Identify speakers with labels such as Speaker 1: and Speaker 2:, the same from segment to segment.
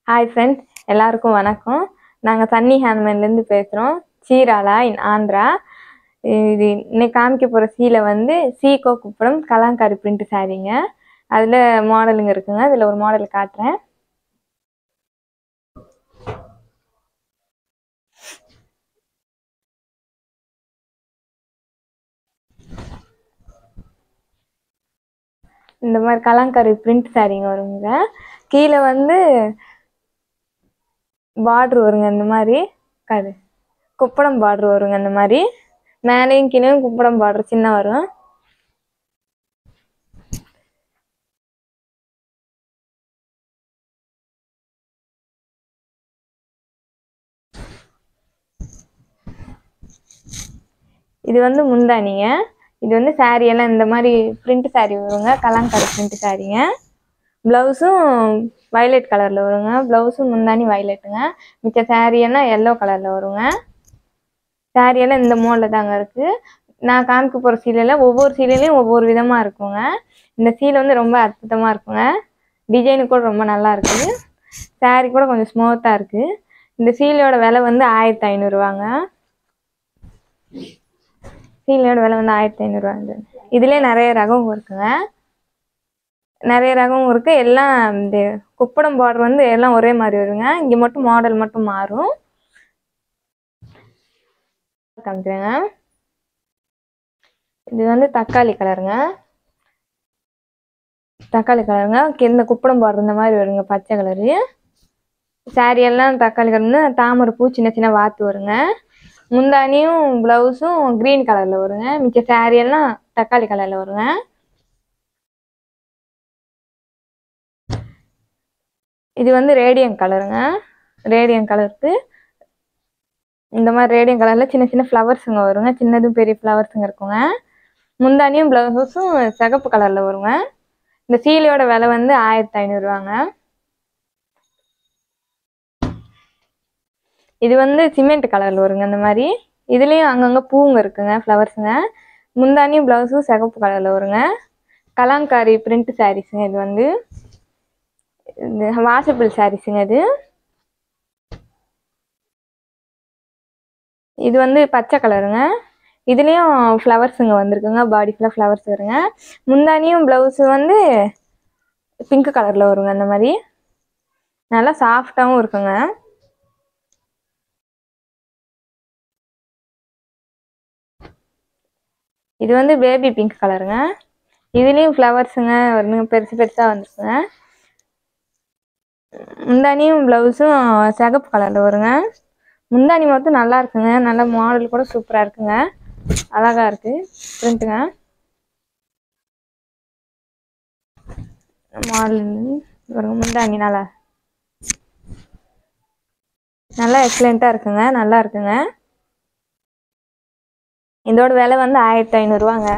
Speaker 1: Hi friends எல்லாருக்கும் வணக்கம் நாங்கள் சன்னி ஹேண்ட்மேன்லேருந்து பேசுகிறோம் சீராலா இன் ஆந்திரா இது இன்னைக்கு காமிக்க போகிற சீலை வந்து சீகோ குப்படம் கலாங்காரி பிரிண்ட் சாரீங்க அதில் மாடலுங்க இருக்குங்க அதில் ஒரு மாடல் காட்டுறேன் இந்த மாதிரி கலாங்காரி பிரிண்ட் சாரீங்க வருங்க கீழே வந்து பார்ட்ரு வருங்க இந்த மாதிரி கது குப்படம் பார்ட்ரு வருங்க இந்த மாதிரி மேலேயும் கீழேயும் குப்படம் பார்ட்ரு சின்ன வரும் இது வந்து முந்தானிங்க இது வந்து saree எல்லாம் இந்த மாதிரி பிரிண்ட் saree வருங்க கலாங்காரி பிரிண்ட் சாரீங்க ப்ளவுஸும் வயலட் கலரில் வருங்க ப்ளவுஸும் முந்தானி வயலட்டுங்க மிச்ச saree எல்லாம் எல்லோ கலரில் வருங்க saree எல்லாம் இந்த மோடில் தாங்க இருக்குது நான் காமிக்க போகிற சீலையில் ஒவ்வொரு சீலையிலையும் ஒவ்வொரு விதமாக இருக்குங்க இந்த சீலை வந்து ரொம்ப அற்புதமாக இருக்குங்க டிசைனு கூட ரொம்ப நல்லா இருக்குது saree கூட கொஞ்சம் ஸ்மூத்தாக இருக்குது இந்த சீலையோட விலை வந்து ஆயிரத்தி ஐநூறுரூவாங்க சீலையோட விலை வந்து ஆயிரத்தி ஐநூறுரூவா இதுலேயே நிறைய ரகம் இருக்குங்க நிறைய ரகம் இருக்கு எல்லாம் இந்த குப்படம் பார்டர் வந்து எல்லாம் ஒரே மாதிரி வருங்க இங்கே மட்டும் மாடல் மட்டும் மாறும் காமிக்கிறேங்க இது வந்து தக்காளி கலருங்க தக்காளி கலருங்க இந்த குப்படம் பார்டர் இந்த மாதிரி வருங்க பச்சை கலரு சாரி எல்லாம் தக்காளி கலர்னு தாமரை பூ சின்ன சின்ன வாத்து வருங்க முந்தானியும் ப்ளவுஸும் க்ரீன் கலரில் வருங்க மிச்ச saree எல்லாம் தக்காளி கலரில் வருங்க இது வந்து ரேடியம் கலருங்க ரேடியம் கலருக்கு இந்த மாதிரி ரேடியம் கலரில் சின்ன சின்ன ஃப்ளவர்ஸுங்க வருங்க சின்னதும் பெரிய ஃப்ளவர்ஸுங்க இருக்குங்க முந்தானியும் ப்ளவுஸும் சிகப்பு கலரில் வருங்க இந்த சீலையோட விலை வந்து ஆயிரத்தி ஐநூறுரூவாங்க இது வந்து சிமெண்ட் கலரில் வருங்க இந்த மாதிரி இதுலேயும் அங்கங்கே பூங்க இருக்குங்க ஃப்ளவர்ஸுங்க முந்தானியும் ப்ளவுஸும் சிகப்பு கலரில் வருங்க கலாங்காரி பிரிண்ட் சாரீஸுங்க இது வந்து இது வாஷபிள் சாரீஸுங்க இது இது வந்து பச்சை கலருங்க இதுலேயும் ஃப்ளவர்ஸுங்க வந்திருக்குங்க பாடி ஃபுல்லாக ஃப்ளவர்ஸ் வருங்க முந்தானியும் ப்ளவுஸு வந்து பிங்க் கலரில் வருங்க அந்த மாதிரி நல்லா சாஃப்டாகவும் இருக்குங்க இது வந்து பேபி பிங்க் கலருங்க இதுலேயும் ஃப்ளவர்ஸுங்க வருங்க பெருசு பெருசாக வந்துருக்குங்க முந்தானியும் ப்ளவுஸும் சிகப்பு கலரில் வருங்க முந்தானி மட்டும் நல்லா இருக்குங்க நல்ல மாடல் கூட சூப்பராக இருக்குங்க அழகாக இருக்குது பிரிண்ட்டுங்க மாடல் வருங்க முந்தானி நல்லா நல்லா எக்ஸலண்ட்டாக இருக்குங்க நல்லா இருக்குங்க இதோட விலை வந்து ஆயிரத்தி ஐநூறுரூவாங்க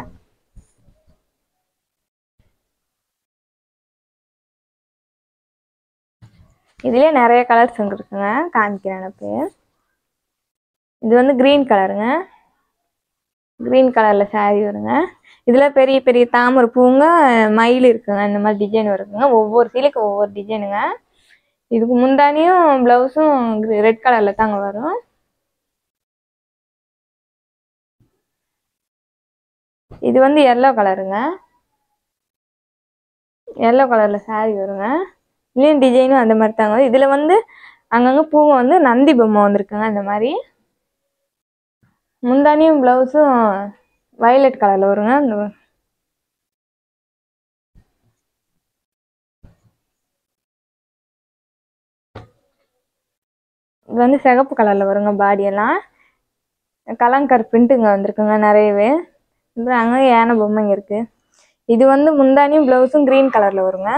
Speaker 1: இதுலேயே நிறைய கலர்ஸ் இருக்குங்க காமிக்கிறேன் எனக்கு இது வந்து க்ரீன் கலருங்க க்ரீன் கலரில் saree வருங்க இதில் பெரிய பெரிய தாமரை பூங்க மயில் இருக்குங்க இந்த மாதிரி டிசைன் வருங்க ஒவ்வொரு சீலைக்கு ஒவ்வொரு டிசைனுங்க இதுக்கு முந்தானியும் ப்ளவுஸும் ரெட் கலரில் தாங்க வரும் இது வந்து எல்லோ கலருங்க எல்லோ கலரில் saree வருங்க இதுலேயும் டிசைனும் அந்த மாதிரி தாங்க வரும் இதில் வந்து அங்கங்கே பூவை வந்து நந்தி பொம்மை வந்திருக்குங்க இந்த மாதிரி முந்தானியும் ப்ளவுஸும் வயலட் கலரில் வருங்க இந்த இது வந்து சிகப்பு கலரில் வருங்க பாடியெல்லாம் கலங்கர் பிரிண்ட்டுங்க வந்திருக்குங்க நிறையவே இது அங்கே யானை பொம்மைங்க இருக்கு இது வந்து முந்தானியும் ப்ளவுஸும் க்ரீன் கலரில் வருங்க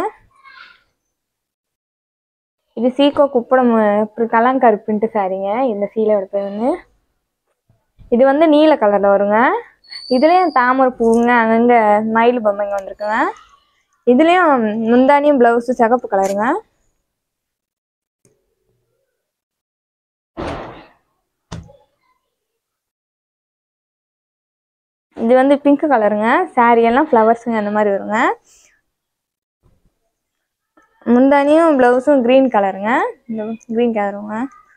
Speaker 1: இது சீக்கோ குப்படம் கலங்காரி பிரிண்ட் சாரீங்க இந்த சீலையோட பேர் வந்து இது வந்து நீல கலரில் வருங்க இதுலேயும் தாமரை பூங்க அங்கங்கே மயில் பொம்மைங்க வந்திருக்குங்க இதுலேயும் முந்தானியும் ப்ளவுஸும் சிகப்பு கலருங்க இது வந்து பிங்க் கலருங்க saree எல்லாம் ஃப்ளவர்ஸுங்க அந்த மாதிரி வருங்க முந்தானியும் ப்ளவுஸும் க்ரீன் கலருங்க இந்த க்ரீன் கலருங்க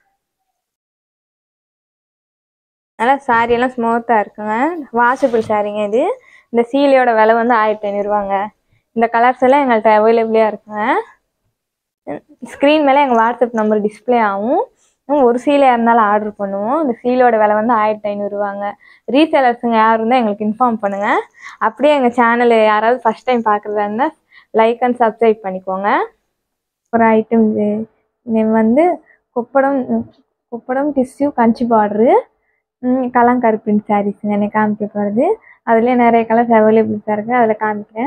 Speaker 1: நல்லா saree எல்லாம் ஸ்மூத்தாக இருக்குங்க வாஷபிள் சாரீங்க இது இந்த சீலையோட விலை வந்து ஆயிரத்தி ஐநூறுரூவாங்க இந்த கலர்ஸ் எல்லாம் எங்கள்கிட்ட அவைலபிளாக இருக்குங்க ஸ்க்ரீன் மேலே எங்கள் வாட்ஸ்அப் நம்பர் டிஸ்ப்ளே ஆகும் இன்னும் ஒரு சீலையாக இருந்தாலும் ஆர்டர் பண்ணுவோம் இந்த சீலோட விலை வந்து ஆயிரத்தி ஐநூறுரூவாங்க ரீசேலர்ஸுங்க யார் இருந்தால் எங்களுக்கு இன்ஃபார்ம் பண்ணுங்கள் அப்படியே எங்கள் சேனல் யாராவது ஃபஸ்ட் டைம் பார்க்குறதா இருந்தால் லைக் அண்ட் சப்ஸ்கிரைப் பண்ணிக்கோங்க ஒரு ஐட்டம் நேம் வந்து Kuppadam Kuppadam tissue Kanchi border Kalamkari print சாரீஸுங்க எனக்கு காமிக்க போகிறது அதுலேயே நிறைய கலர்ஸ் அவைலபிள்ஸாக இருக்குது அதில் காமிக்கிறேன்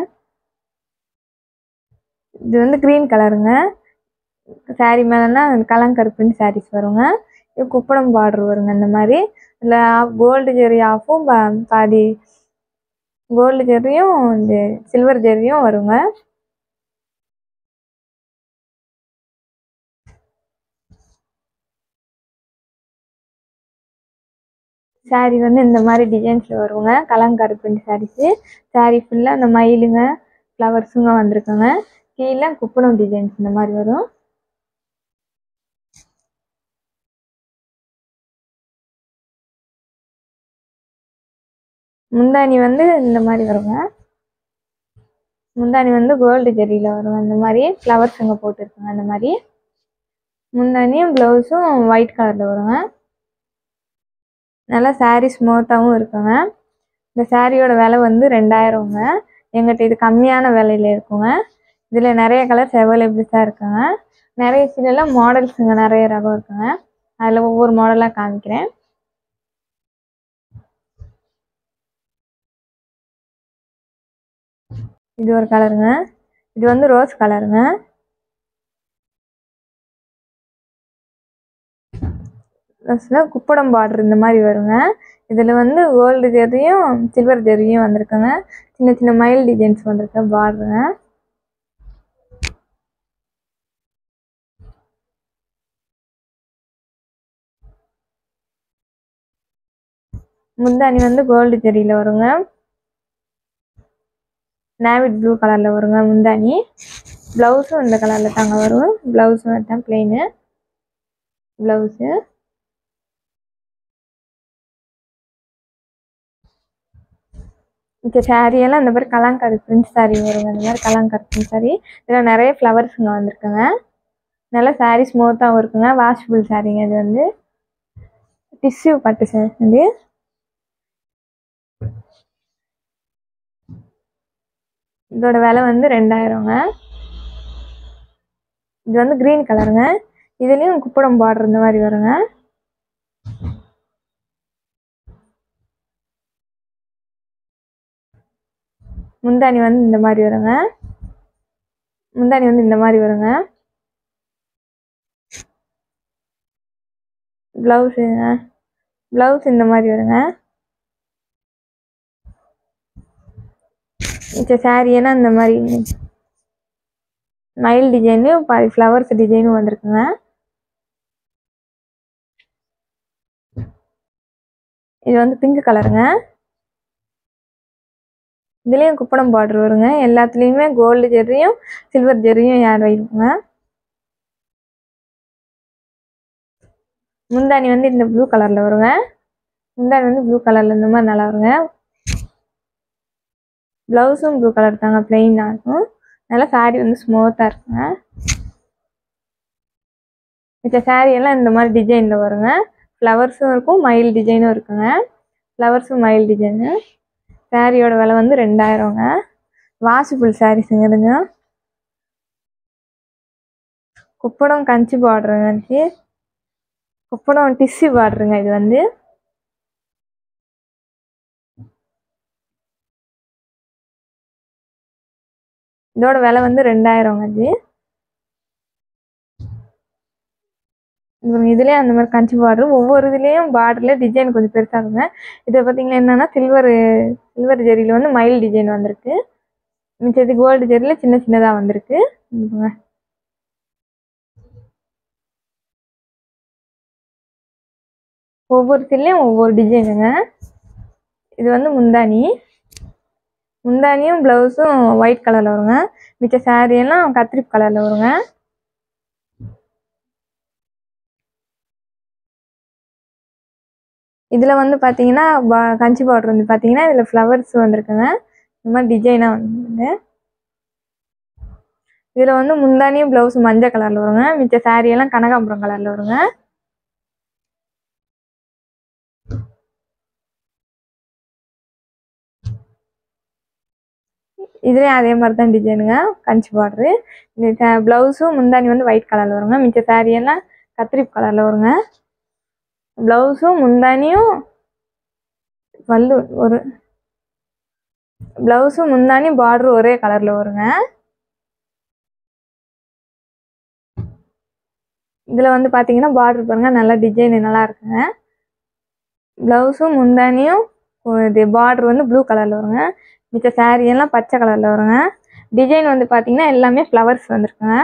Speaker 1: இது வந்து க்ரீன் கலருங்க சாரீ மேலேனா கலங்கரு பிரிண்ட் சாரீஸ் வருங்க இது குப்படம் பார்டர் வருங்க இந்த மாதிரி இதில் கோல்டு ஜெரி ஆஃபும் பாதி கோல்டு ஜெரியும் இந்த சில்வர் ஜெரியும் வருங்க சாரீ வந்து இந்த மாதிரி டிசைன்ஸில் வருங்க கலங்காரு பிரிண்ட் சாரீஸு சாரீ ஃபுல்லாக இந்த மயிலுங்க ஃப்ளவர்ஸுங்க வந்திருக்குங்க கீழே குப்படம் டிசைன்ஸ் இந்த மாதிரி வரும் முந்தானி வந்து இந்த மாதிரி வருங்க முந்தானி வந்து கோல்டு ஜெரியில் வருங்க இந்த மாதிரி ஃப்ளவர்ஸ் இங்கே போட்டுருக்குங்க அந்த மாதிரி முந்தானியும் ப்ளவுஸும் ஒயிட் கலரில் வருங்க நல்லா சாரீ ஸ்மூத்தாகவும் இருக்குங்க இந்த சாரியோட விலை வந்து ரெண்டாயிரங்க எங்கிட்ட இது கம்மியான விலையில இருக்குங்க இதில் நிறைய கலர்ஸ் அவைலபிள்ஸாக இருக்குங்க நிறைய சீலெல்லாம் மாடல்ஸுங்க நிறைய ரகம் இருக்குங்க அதில் ஒவ்வொரு மாடலாக காமிக்கிறேன் இது ஒரு கலருங்க இது வந்து ரோஸ் கலருங்க ரோஸில் குப்படம் பார்டர் இந்த மாதிரி வருங்க இதில் வந்து கோல்டு ஜெரியும் சில்வர் ஜெரியும் வந்திருக்குங்க சின்ன சின்ன மயில் டிசைன்ஸ் வந்திருக்கு பார்டருங்க முந்தானி வந்து கோல்டு ஜெரியில் வருங்க நேவிட் ப்ளூ கலரில் வருங்க முந்தானி ப்ளவுஸும் இந்த கலரில் தாங்க வரும் ப்ளவுஸும் தான் பிளெயின் ப்ளவுஸு இந்த saree எல்லாம் இந்த மாதிரி கலாங்காரி பிரிண்ட் saree வருங்க இந்த மாதிரி கலாங்காரி பிரிண்ட் saree இதில் நிறைய ஃப்ளவர்ஸுங்க வந்திருக்குங்க நல்லா saree ஸ்மூத்தாகவும் இருக்குங்க வாஷபிள் சாரீங்க இது வந்து டிஷ்யூ பட்டு சார் இது இதோட விலை வந்து ரெண்டாயிரங்க இது வந்து க்ரீன் கலருங்க இதுலேயும் குப்படம் பார்டர் இந்த மாதிரி வருங்க முந்தானி வந்து இந்த மாதிரி வருங்க முந்தானி வந்து இந்த மாதிரி வருங்க ப்ளவுஸுங்க ப்ளவுஸ் இந்த மாதிரி வருங்க இந்த saree எல்லாம் இந்த மாதிரி மயில் டிசைனு பாதி ஃப்ளவர்ஸ் டிசைனும் வந்திருக்குங்க இது வந்து பிங்க் கலருங்க இதுலேயும் குப்படம் பார்டர் வருங்க எல்லாத்துலேயுமே கோல்டு ஜெரியும் சில்வர் ஜெரியும் யார் இருக்குங்க முந்தானி வந்து இந்த ப்ளூ கலரில் வருங்க முந்தானி வந்து ப்ளூ கலரில் இந்த மாதிரி நல்லா வருங்க ப்ளவுஸும் ப்ளூ கலர் தாங்க பிளெயினாக இருக்கும் நல்லா saree வந்து ஸ்மூத்தாக இருக்குங்க மிச்ச saree எல்லாம் இந்த மாதிரி டிசைனில் வருங்க ஃப்ளவர்ஸும் இருக்கும் மயில் டிசைனும் இருக்குங்க ஃப்ளவர்ஸும் மயில் டிசைனு சாரியோட விலை வந்து ரெண்டாயிரங்க வாஷபிள் சாரீஸுங்க இதுங்க குப்படம் கஞ்சி பார்டருங்க இது குப்படம் டிஷ்யூ பார்டருங்க இது வந்து இதோட விலை வந்து ரெண்டாயிரங்க இது இதுலேயும் அந்த மாதிரி கஞ்சி பார்டர் ஒவ்வொரு இதுலேயும் பார்டரில் டிசைன் கொஞ்சம் பெருசாக இருக்குங்க இதை பார்த்தீங்கன்னா என்னன்னா சில்வர் சில்வர் ஜெரியில் வந்து மயில் டிசைன் வந்திருக்கு மிச்சது கோல்டு ஜெரியில் சின்ன சின்னதாக வந்திருக்கு இதுங்க. ஒவ்வொரு சில்லையும் ஒவ்வொரு டிசைனுங்க இது வந்து முந்தானி முந்தானியும் ப்ளவுஸும் ஒயிட் கலரில் வருங்க மிச்ச saree எல்லாம் கத்திரிப்பு கலரில் வருங்க இதில் வந்து பார்த்தீங்கன்னா பா- கஞ்சி பார்டர் வந்து பார்த்தீங்கன்னா இதில் ஃப்ளவர்ஸ் வந்திருக்குங்க இந்த மாதிரி டிசைனாக வந்து இதில் வந்து முந்தானியும் ப்ளவுஸ் மஞ்சள் கலரில் வருங்க மிச்ச saree எல்லாம் கனகாம்பரம் கலரில் வருங்க இதுலேயும் அதே மாதிரி தான் டிசைனுங்க கஞ்சி பார்டரு இந்த ப்ளவுஸும் முந்தானி வந்து ஒயிட் கலரில் வருங்க மிச்ச saree எல்லாம் கத்திரிப்பு கலரில் வருங்க ப்ளவுஸும் முந்தானியும் பல்லு ஒரு ப்ளவுஸும் முந்தானி பார்டர் ஒரே கலரில் வருங்க இதில் வந்து பார்த்தீங்கன்னா பார்டர் பாருங்க நல்லா டிசைன் நல்லா இருக்குங்க ப்ளவுஸும் முந்தானியும் இது பார்டர் வந்து ப்ளூ கலரில் வருங்க மிச்ச saree எல்லாம் பச்சை கலரில் வருங்க டிசைன் வந்து பார்த்தீங்கன்னா எல்லாமே ஃப்ளவர்ஸ் வந்திருக்குங்க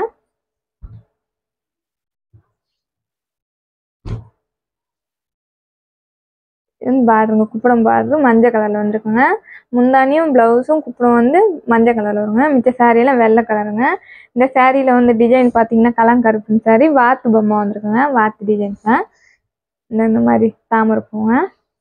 Speaker 1: இது வந்து பார்டருங்க குப்படம் பார்டரு மஞ்சள் கலரில் வந்திருக்குங்க முந்தானியும் ப்ளவுஸும் குப்படம் வந்து மஞ்சள் கலரில் வருங்க மிச்ச saree எல்லாம் வெள்ளை கலருங்க இந்த சாரியில் வந்து டிசைன் பார்த்தீங்கன்னா கலங்கருப்புன்னு saree வாத்து பொம்மை வந்திருக்குங்க வாத்து டிசைன்ஸுங்க இந்த இந்த மாதிரி தாமரை பூங்க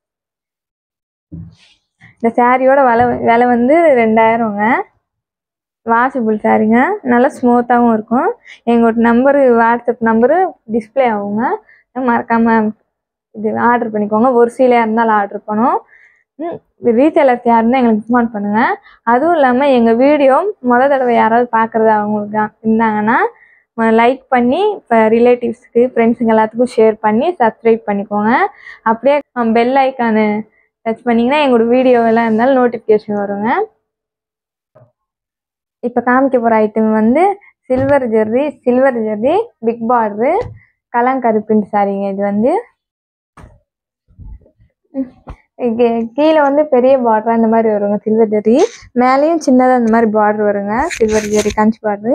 Speaker 1: இந்த சாரியோட விலை விலை வந்து ரெண்டாயிரங்க வாஷபிள் சாரீங்க நல்லா ஸ்மூத்தாகவும் இருக்கும் எங்களோட நம்பரு வாட்ஸ்அப் நம்பரு டிஸ்ப்ளே ஆகுங்க மறக்காமல் இது ஆர்டர் பண்ணிக்கோங்க ஒரு சீலையாக இருந்தாலும் ஆர்டர் பண்ணும் ரீசேலர்ஸ் யாருன்னா எங்களுக்கு இன்ஃபார்ம் பண்ணுங்கள் அதுவும் இல்லாமல் எங்கள் வீடியோ முத தடவை யாராவது பார்க்குறது அவங்களுக்கு தான் இருந்தாங்கன்னா லைக் பண்ணி இப்போ ரிலேட்டிவ்ஸ்க்கு ஃப்ரெண்ட்ஸுங்க எல்லாத்துக்கும் ஷேர் பண்ணி சப்ஸ்கிரைப் பண்ணிக்கோங்க அப்படியே பெல் ஐக்கானு டச் பண்ணிங்கன்னா எங்களோட வீடியோ எல்லாம் இருந்தாலும் நோட்டிஃபிகேஷன் வருங்க இப்போ காமிக்க போகிற ஐட்டம் வந்து silver zari silver zari big border Kalamkari print சாரீங்க இது வந்து இங்கே கீழே வந்து பெரிய பார்டர் அந்த மாதிரி வருங்க சில்வர் ஜெர்ரி மேலேயும் சின்னதாக அந்த மாதிரி பார்டர் வருங்க சில்வர் ஜெர்ரி கஞ்சி பார்டரு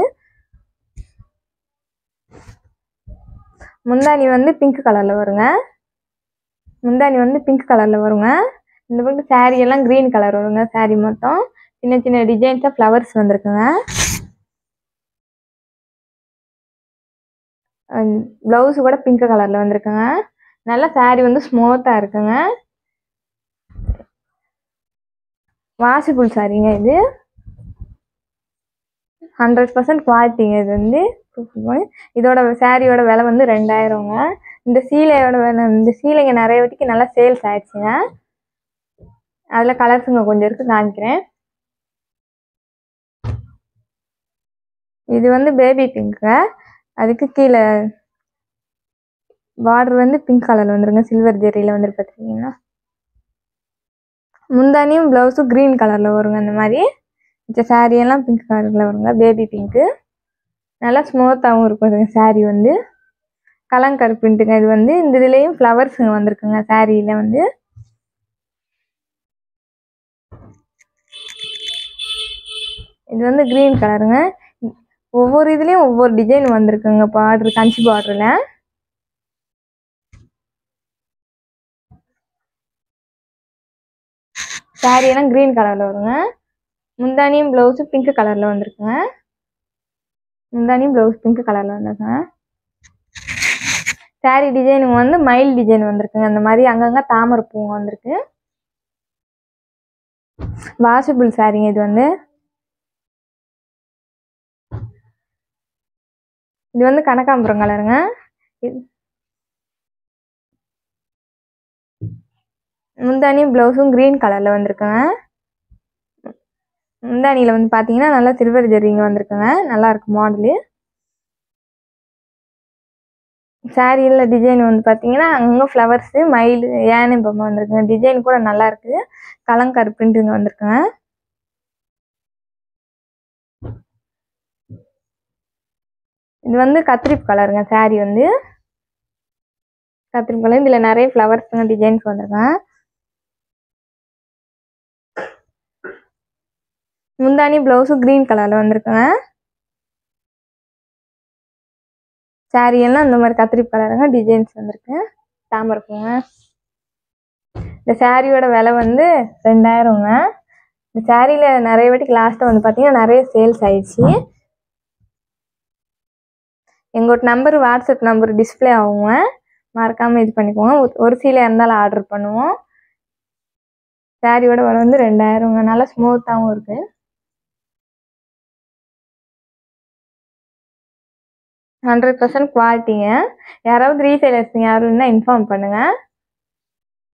Speaker 1: முந்தானி வந்து பிங்க் கலரில் வருங்க முந்தானி வந்து பிங்க் கலரில் வருங்க இந்த பக்கம் saree எல்லாம் க்ரீன் கலர் வருங்க saree மொத்தம் சின்ன சின்ன டிசைன்ஸாக ஃப்ளவர்ஸ் வந்திருக்குங்க ப்ளவுஸ் கூட பிங்க் கலரில் வந்திருக்குங்க நல்ல saree வந்து ஸ்மூத்தாக இருக்குங்க வாஷபிள் சாரீங்க இது ஹண்ட்ரட் பர்சன்ட் குவாலிட்டிங்க இது வந்து இதோட சாரியோட விலை வந்து ரெண்டாயிரங்க இந்த சீலையோட விலை இந்த சீலைங்க நிறைய வாட்டிக்கு நல்லா சேல்ஸ் ஆயிடுச்சுங்க அதில் கலர்ஸுங்க கொஞ்சம் இருக்கு காமிக்கிறேன் இது வந்து பேபி பிங்க்கு அதுக்கு கீழே பார்டர் வந்து பிங்க் கலரில் வந்துருங்க சில்வர் ஜெரியில் வந்து பார்த்தீங்கன்னா முந்தானியும் ப்ளவுஸும் க்ரீன் கலரில் வருங்க அந்த மாதிரி மிச்ச saree எல்லாம் பிங்க் கலரில் வருங்க பேபி பிங்க்கு நல்லா ஸ்மூத்தாகவும் இருக்கும் இந்த saree வந்து கலங்கரு பிரிண்ட்டுங்க இது வந்து இந்த இதுலேயும் ஃப்ளவர்ஸுங்க வந்திருக்குங்க சாரியில் வந்து இது வந்து க்ரீன் கலருங்க ஒவ்வொரு இதுலேயும் ஒவ்வொரு டிசைன் வந்திருக்குங்க பார்டர் கஞ்சி பார்டரில் saree எல்லாம் க்ரீன் கலரில் வருங்க முந்தானியும் ப்ளவுஸும் பிங்க் கலரில் வந்திருக்குங்க முந்தானியும் ப்ளவுஸ் பிங்க் கலரில் வந்திருக்குங்க saree டிசைனுங்க வந்து மயில் டிசைன் வந்திருக்குங்க அந்த மாதிரி அங்கங்கே தாமரை பூங்க வந்திருக்கு வாஷபிள் சாரீங்க இது வந்து இது வந்து கனகாம்பரம் கலருங்க இது- முந்தானியும் ப்ளவுஸும் க்ரீன் கலரில் வந்திருக்குங்க முந்தானியில் வந்து பார்த்தீங்கன்னா நல்லா சில்வர் ஜெரிங்க வந்திருக்குங்க நல்லா இருக்கு மாடலு சாரியில் டிசைன் வந்து பார்த்தீங்கன்னா அங்கே ஃப்ளவர்ஸு மயில் யானை பொம்மை வந்திருக்குங்க டிசைன் கூட நல்லா இருக்கு கலங்கரு பிரிண்ட்டுங்க வந்திருக்குங்க இது வந்து கத்திரிப்பு கலருங்க saree வந்து கத்திரிப்பு கலர் இதில் நிறைய ஃப்ளவர்ஸுங்க டிசைன்ஸ் வந்திருக்குங்க முந்தானி ப்ளவுஸும் க்ரீன் கலரில் வந்திருக்குங்க saree எல்லாம் இந்த மாதிரி கத்திரிப்பு கலருங்க டிசைன்ஸ் வந்திருக்கு தாமரை பூங்க இந்த சாரியோட விலை வந்து ரெண்டாயிரங்க இந்த சாரியில் நிறைய வாட்டிக்கு லாஸ்ட்டாக வந்து பார்த்தீங்கன்னா நிறைய சேல்ஸ் ஆயிடுச்சு எங்களோட நம்பர் வாட்ஸ்அப் நம்பர் டிஸ்ப்ளே ஆகுங்க மறக்காமல் இது பண்ணிக்கோங்க ஒரு- ஒரு சீலை இருந்தாலும் ஆர்டர் பண்ணுவோம் சாரியோட விலை வந்து ரெண்டாயிரங்க நல்லா ஸ்மூத்தாகவும் இருக்கு ஹண்ட்ரட் பர்சன்ட் குவாலிட்டிங்க யாராவது ரீசேலர்ஸ் யாரும் இருந்தால் இன்ஃபார்ம் பண்ணுங்க